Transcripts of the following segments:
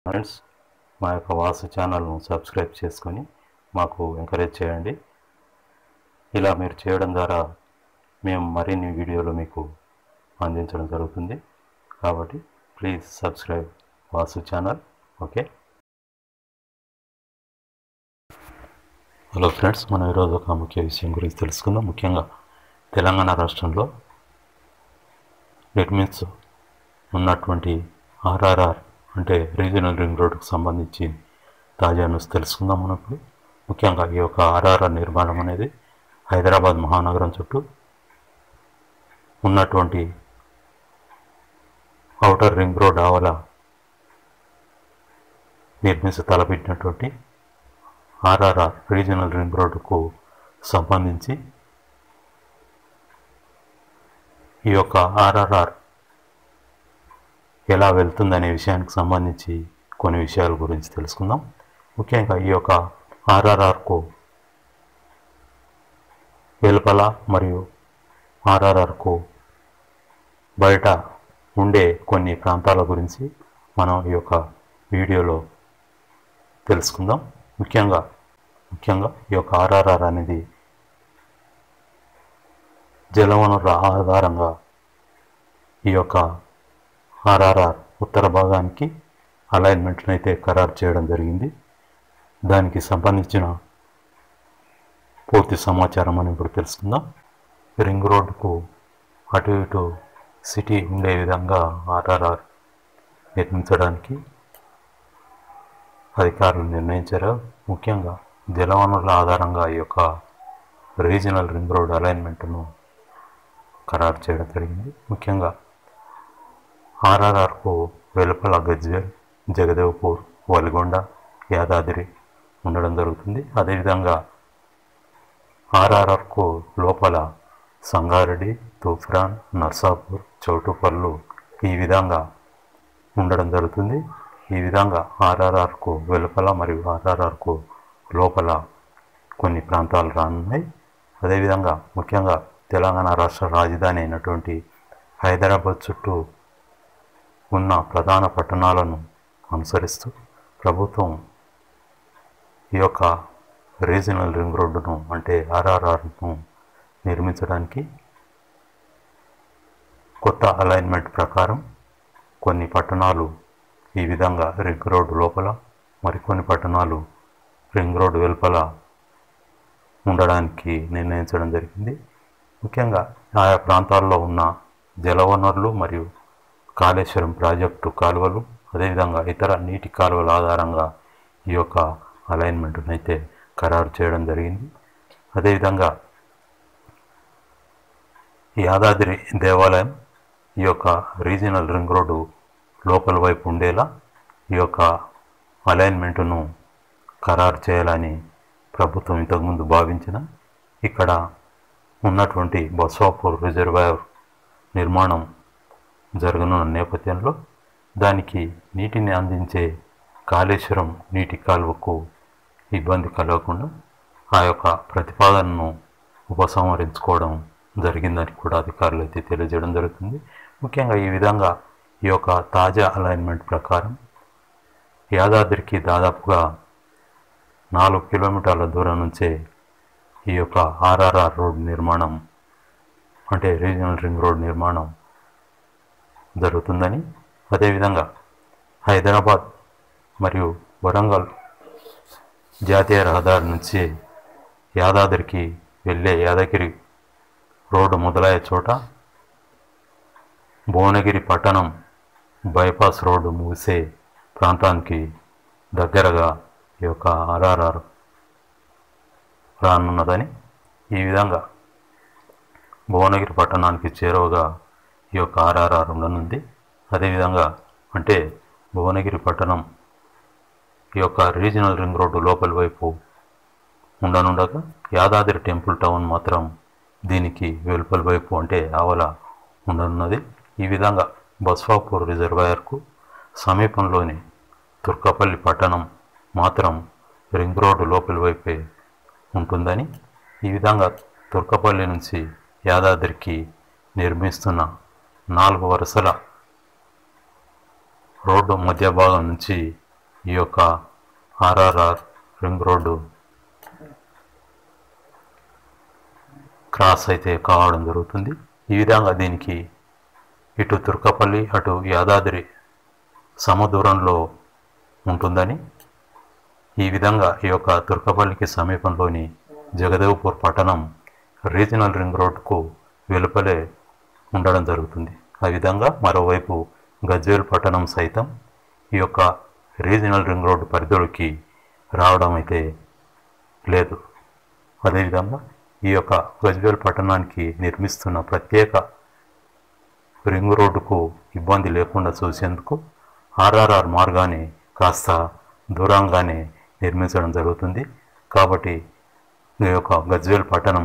friends మా యొక్క వాసు ఛానల్ను సబ్స్క్రైబ్ చేసుకొని మాకు ఎంకరేజ్ చేయండి ఇలా మీరు చేయడం ద్వారా మేము మరిన్ని వీడియోలు మీకు అందించడం జరుగుతుంది కాబట్టి please subscribe Vasu channel okay hello friends మనం ఈరోజు ఒక ముఖ్య విషయం గురించి తెలుసుకుందాం ముఖ్యంగా తెలంగాణ రాష్ట్రంలో నిర్మించు ఉన్నటువంటి ఆర్ఆర్ఆర్ అంటే రీజనల్ రింగ్ రోడ్డుకు సంబంధించి తాజా న్యూస్ తెలుసుకుందాం మనం ఇప్పుడు ముఖ్యంగా ఈ యొక్క ఆర్ఆర్ఆర్ నిర్మాణం అనేది హైదరాబాద్ మహానగరం చుట్టూ ఉన్నటువంటి ఔటర్ రింగ్ రోడ్ ఆవల నిర్మించి తలపెట్టినటువంటి ఆర్ఆర్ఆర్ రీజనల్ రింగ్ రోడ్డుకు సంబంధించి ఈ యొక్క ఆర్ఆర్ఆర్ ఎలా వెళ్తుందనే విషయానికి సంబంధించి కొన్ని విషయాల గురించి తెలుసుకుందాం ముఖ్యంగా ఈ యొక్క ఆర్ఆర్ఆర్కు వెలుపల మరియు ఆర్ఆర్ఆర్కు బయట ఉండే కొన్ని ప్రాంతాల గురించి మనం ఈ యొక్క వీడియోలో తెలుసుకుందాం ముఖ్యంగా ముఖ్యంగా ఈ యొక్క ఆర్ఆర్ఆర్ అనేది జలవనరుల ఆధారంగా ఈ యొక్క ఆర్ఆర్ఆర్ ఉత్తర భాగానికి అలైన్మెంట్ని అయితే ఖరారు చేయడం జరిగింది దానికి సంబంధించిన పూర్తి సమాచారం మనం ఇప్పుడు తెలుసుకుందాం రింగ్ రోడ్డుకు అటు ఇటు సిటీ ఉండే విధంగా ఆర్ఆర్ఆర్ నిర్మించడానికి అధికారులు నిర్ణయించారు ముఖ్యంగా జలవనరుల ఆధారంగా ఈ యొక్క రీజనల్ రింగ్ రోడ్ అలైన్మెంట్ను ఖరారు చేయడం జరిగింది ముఖ్యంగా ఆర్ఆర్ఆర్కు వెలుపల గజ్వేల్ జగదేవ్పూర్ వల్గొండ యాదాద్రి ఉండడం జరుగుతుంది అదేవిధంగా ఆర్ఆర్ఆర్కు లోపల సంగారెడ్డి తూఫ్రాన్ నర్సాపూర్ చౌటుపల్లు ఈ విధంగా ఉండడం జరుగుతుంది ఈ విధంగా ఆర్ఆర్ఆర్కు వెలుపల మరియు ఆర్ఆర్ఆర్కు లోపల కొన్ని ప్రాంతాలు రానున్నాయి అదేవిధంగా ముఖ్యంగా తెలంగాణ రాష్ట్ర రాజధాని అయినటువంటి హైదరాబాద్ చుట్టూ ఉన్న ప్రధాన పట్టణాలను అనుసరిస్తూ ప్రభుత్వం ఈ యొక్క రీజనల్ రింగ్ రోడ్డును అంటే ఆర్ఆర్ఆర్ను నిర్మించడానికి కొత్త అలైన్మెంట్ ప్రకారం కొన్ని పట్టణాలు ఈ విధంగా రింగ్ రోడ్డు లోపల మరికొన్ని పట్టణాలు రింగ్ రోడ్డు వెలుపల ఉండడానికి నిర్ణయించడం జరిగింది ముఖ్యంగా ఆయా ప్రాంతాల్లో ఉన్న జలవనరులు మరియు కాళేశ్వరం ప్రాజెక్టు కాలువలు అదేవిధంగా ఇతర నీటి కాలువల ఆధారంగా ఈ యొక్క అలైన్మెంట్ను అయితే ఖరారు చేయడం జరిగింది అదేవిధంగా యాదాద్రి దేవాలయం ఈ యొక్క రీజనల్ రింగ్ రోడ్డు లోపల వైపు ఉండేలా ఈ యొక్క అలైన్మెంట్ను ఖరారు చేయాలని ప్రభుత్వం ఇంతకుముందు భావించిన ఇక్కడ ఉన్నటువంటి బస్వాపూర్ రిజర్వాయర్ నిర్మాణం జరగనున్న నేపథ్యంలో దానికి నీటిని అందించే కాళేశ్వరం నీటి కాలువకు ఇబ్బంది కలగకుండా ఆ యొక్క ప్రతిపాదనను ఉపసంహరించుకోవడం జరిగిందని కూడా అధికారులు అయితే తెలియజేయడం జరుగుతుంది ముఖ్యంగా ఈ విధంగా ఈ యొక్క తాజా అలైన్మెంట్ ప్రకారం యాదాద్రికి దాదాపుగా నాలుగు కిలోమీటర్ల దూరం నుంచే ఈ యొక్క ఆర్ఆర్ఆర్ రోడ్ నిర్మాణం అంటే రీజనల్ రింగ్ రోడ్ నిర్మాణం జరుగుతుందని అదేవిధంగా హైదరాబాద్ మరియు వరంగల్ జాతీయ రహదారి నుంచి యాదాద్రికి వెళ్ళే యాదగిరి రోడ్డు మొదలయ్యే చోట భువనగిరి పట్టణం బైపాస్ రోడ్డు ముగిసే ప్రాంతానికి దగ్గరగా ఈ యొక్క ఆర్ఆర్ఆర్ రానున్నదని ఈ విధంగా భువనగిరి పట్టణానికి చేరువగా ఈ యొక్క ఆర్ఆర్ఆర్ ఉండనుంది అదేవిధంగా అంటే భువనగిరి పట్టణం ఈ యొక్క రీజనల్ రింగ్ రోడ్డు లోపలి వైపు ఉండనుండగా యాదాద్రి టెంపుల్ టౌన్ మాత్రం దీనికి వెలుపలి వైపు అంటే ఆవల ఉండనున్నది ఈ విధంగా బస్వాపూర్ రిజర్వాయర్కు సమీపంలోని తుర్కపల్లి పట్టణం మాత్రం రింగ్ రోడ్డు లోపలి వైపే ఉంటుందని ఈ విధంగా తుర్కపల్లి నుంచి యాదాద్రికి నిర్మిస్తున్న నాలుగు వరుసల రోడ్డు మధ్య భాగం నుంచి ఈ యొక్క ఆర్ఆర్ఆర్ రింగ్ రోడ్డు క్రాస్ అయితే కావడం జరుగుతుంది ఈ విధంగా దీనికి ఇటు తుర్కపల్లి అటు యాదాద్రి సమదూరంలో ఉంటుందని ఈ విధంగా ఈ యొక్క తుర్కపల్లికి సమీపంలోని జగదేవ్పూర్ పట్టణం రీజనల్ రింగ్ రోడ్కు వెలుపలే ఉండడం జరుగుతుంది ఆ విధంగా మరోవైపు గజ్వేల్ పట్టణం సైతం ఈ యొక్క రీజనల్ రింగ్ రోడ్డు పరిధిలోకి రావడం అయితే లేదు అదేవిధంగా ఈ యొక్క గజ్వేల్ పట్టణానికి నిర్మిస్తున్న ప్రత్యేక రింగ్ రోడ్డుకు ఇబ్బంది లేకుండా చూసేందుకు ఆర్ఆర్ఆర్ మార్గాన్ని కాస్త దూరంగానే నిర్మించడం జరుగుతుంది కాబట్టి ఈ యొక్క గజ్వేల్ పట్టణం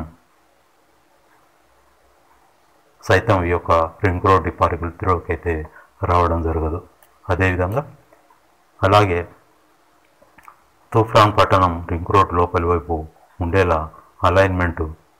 సైతం ఈ యొక్క రింగ్ రోడ్డు పరిధిలోకి అయితే రావడం జరగదు అదేవిధంగా అలాగే తూఫాన్ పట్టణం రింగ్ రోడ్ లోపలి వైపు ఉండేలా అలైన్మెంట్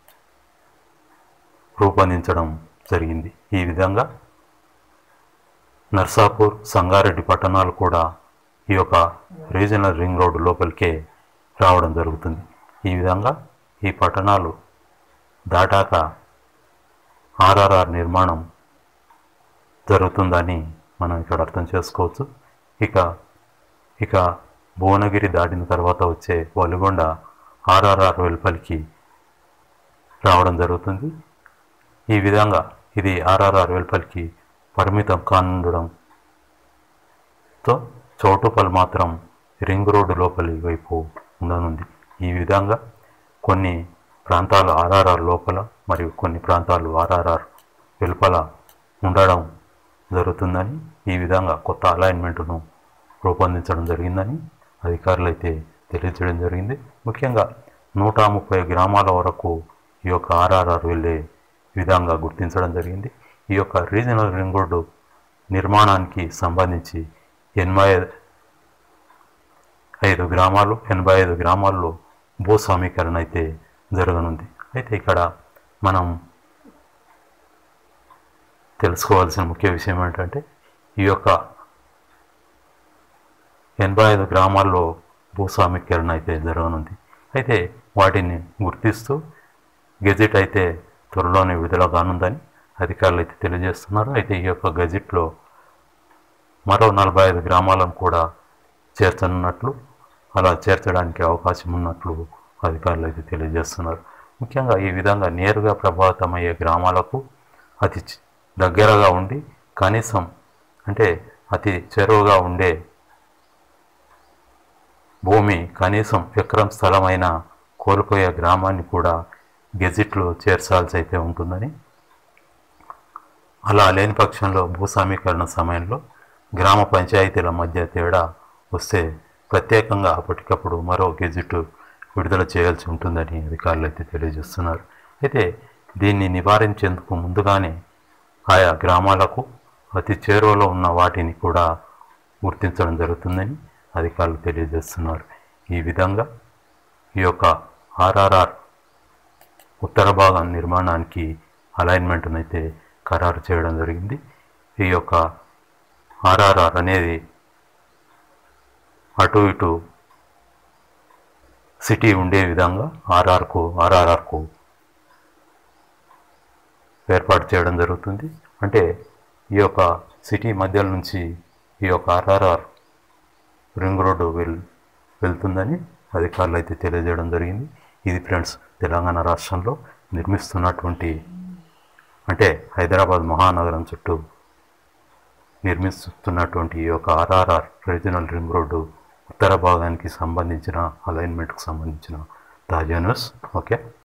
రూపొందించడం జరిగింది ఈ విధంగా నర్సాపూర్ సంగారెడ్డి పట్టణాలు కూడా ఈ యొక్క రీజనల్ రింగ్ రోడ్డు లోపలికే రావడం జరుగుతుంది ఈ విధంగా ఈ పట్టణాలు దాటాక ఆర్ఆర్ఆర్ నిర్మాణం జరుగుతుందని మనం ఇక్కడ అర్థం చేసుకోవచ్చు ఇక ఇక భువనగిరి దాటిన తర్వాత వచ్చే వలుగొండ ఆర్ఆర్ఆర్ వెలుపలికి రావడం జరుగుతుంది ఈ విధంగా ఇది ఆర్ఆర్ఆర్ వెలుపలికి పరిమితం కానుండడంతో చౌటుపల్ మాత్రం రింగ్ రోడ్డు లోపలి వైపు ఉండనుంది ఈ విధంగా కొన్ని ప్రాంతాలు ఆర్ఆర్ఆర్ లోపల మరియు కొన్ని ప్రాంతాలు ఆర్ఆర్ఆర్ వెలుపల ఉండడం జరుగుతుందని ఈ విధంగా కొత్త అలైన్మెంట్ను రూపొందించడం జరిగిందని అధికారులు అయితే తెలియజేయడం జరిగింది ముఖ్యంగా నూట ముప్పై గ్రామాల వరకు ఈ యొక్క ఆర్ఆర్ఆర్ వెళ్ళే విధంగా గుర్తించడం జరిగింది ఈ యొక్క రీజనల్ రింగ్ రోడ్డు నిర్మాణానికి సంబంధించి ఎనభై ఐదు గ్రామాలు ఎనభై ఐదు గ్రామాల్లో భూ సమీకరణ అయితే జరగనుంది అయితే ఇక్కడ మనం తెలుసుకోవాల్సిన ముఖ్య విషయం ఏంటంటే ఈ యొక్క ఎనభై ఐదు గ్రామాల్లో భూస్వామీకరణ అయితే జరగనుంది అయితే వాటిని గుర్తిస్తూ గెజిట్ అయితే త్వరలోనే విడుదల కానుందని అధికారులు అయితే తెలియజేస్తున్నారు అయితే ఈ యొక్క గెజిట్లో మరో నలభై ఐదు గ్రామాలను కూడా చేర్చనున్నట్లు అలా చేర్చడానికి అవకాశం ఉన్నట్లు అధికారులు అయితే తెలియజేస్తున్నారు ముఖ్యంగా ఈ విధంగా నేరుగా ప్రభావితమయ్యే గ్రామాలకు అతి చి- దగ్గరగా ఉండి కనీసం అంటే అతి చేరువగా ఉండే భూమి కనీసం ఎకరం స్థలమైన కోల్పోయే గ్రామాన్ని కూడా గెజిట్లో చేర్చాల్సి అయితే ఉంటుందని అలా లేని పక్షంలో భూ సమీకరణ సమయంలో గ్రామ పంచాయతీల మధ్య తేడా వస్తే ప్రత్యేకంగా అప్పటికప్పుడు మరో గెజిట్ విడుదల చేయాల్సి ఉంటుందని అధికారులు అయితే తెలియజేస్తున్నారు అయితే దీన్ని నివారించేందుకు ముందుగానే ఆయా గ్రామాలకు అతి చేరువలో ఉన్న వాటిని కూడా గుర్తించడం జరుగుతుందని అధికారులు తెలియజేస్తున్నారు ఈ విధంగా ఈ యొక్క ఆర్ఆర్ఆర్ ఉత్తర భాగం నిర్మాణానికి అలైన్మెంట్ను అయితే ఖరారు చేయడం జరిగింది ఈ యొక్క ఆర్ఆర్ఆర్ అనేది అటు ఇటు సిటీ ఉండే విధంగా ఆర్ఆర్కు ఆర్ఆర్ఆర్కు ఏర్పాటు చేయడం జరుగుతుంది అంటే ఈ యొక్క సిటీ మధ్యలో నుంచి ఈ యొక్క ఆర్ఆర్ఆర్ రింగ్ రోడ్డు వెల్ వెళ్తుందని అధికారులు అయితే తెలియజేయడం జరిగింది ఇది ఫ్రెండ్స్ తెలంగాణ రాష్ట్రంలో నిర్మిస్తున్నటువంటి అంటే హైదరాబాద్ మహానగరం చుట్టూ నిర్మిస్తున్నటువంటి ఈ యొక్క ఆర్ఆర్ఆర్ రీజనల్ రింగ్ రోడ్డు ఉత్తర భాగానికి సంబంధించిన అలైన్మెంట్కి సంబంధించిన తాజా న్యూస్ ఓకే